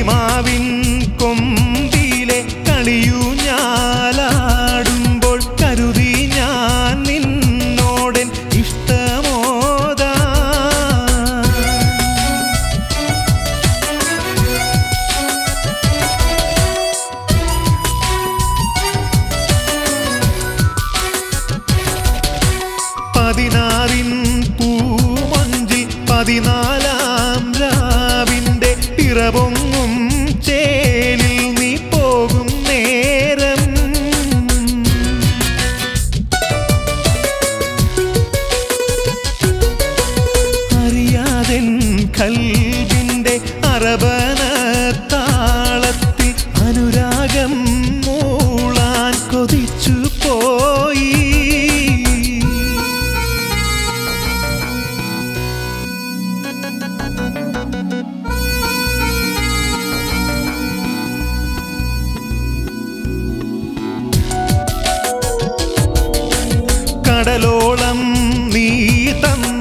കിളിമാവിൻ കൊമ്പിലെ കളിയൂഞ്ഞാലാടുമ്പോൾ കരുതി ഞാൻ നിന്നോടൻ ഇഷ്ടമോദാ പതിനാറിൻ പൂമൊഞ്ചിൽ പതിനാലാം രാവിന്റെ പിറപൊങ്ങും ചേലിൽ നീ പോകും നേരം അറിയാതെൻ കൽവിന്റെ അറബന താളത്തിൽ അനുരാഗം മൂളാൻ കൊതിച്ചു പോയി കടലോളം നീ തന്ന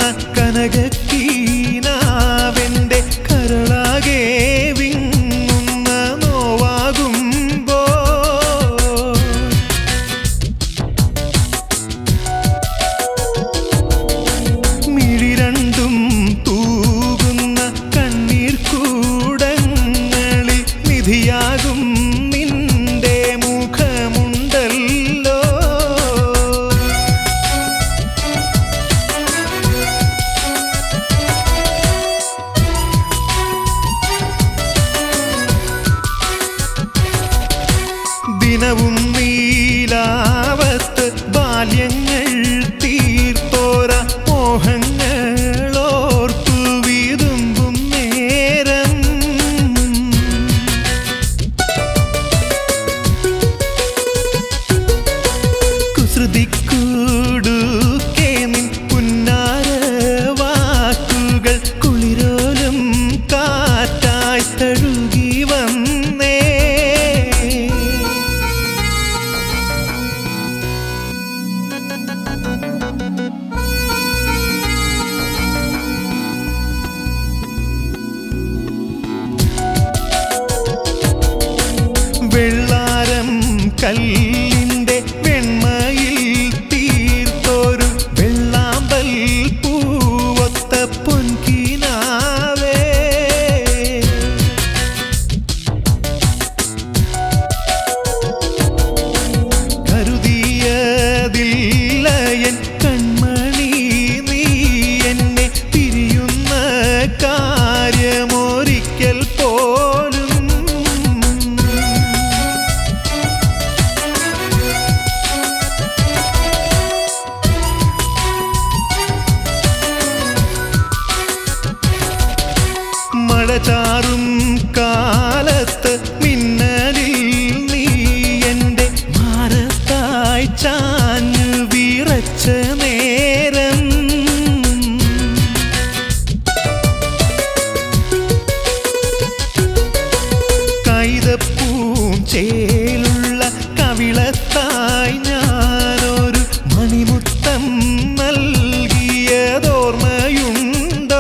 കനകക്കീനാവെന്റെ കരളാകെ വിങ്ങുന്ന നോവാകുമ്പോ മിഴി രണ്ടും തൂകുന്ന കണ്ണീർ കൂടങ്ങളിൽ നിധിയാകും നിന്റെ മുഖമുണ്ടല്ലോ ദിനവും നീലാവത്ത് ബാല്യങ്ങൾ തീർത്തോര മോഹങ്ങളോർത്തു വിതുമ്പും നേരം കുസൃതിക്കൂടുക്കേ നിൻ പുന്നാര വാക്കുകൾ കുളിരോലും കാറ്റായി തഴുകി വന്നേ വെള്ളാരം കല്ലിന്റെ വെണ്മയിൽ തീർത്തൊരു വെള്ളാമ്പൽ പൂവൊത്ത പൊൻകിനാവേ കരുതിയതില്ലയൻ കൺമണി നീ എന്നെ പിരിയുന്ന കാര്യമൊരിക്കൽ പോലും മഴ ചാറും കാലത്ത് മിന്നലിൽ നീ എൻ്റെ മാറത്തായി ചാഞ്ഞു വിറച്ച നേരം കൈതപ്പൂം ചേലുള്ള കവിളത്തായി ഞാനൊരു മണിമുത്തം നൽകിയതോർമ്മയുണ്ടോ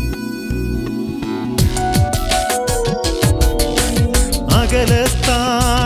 അകലത്താ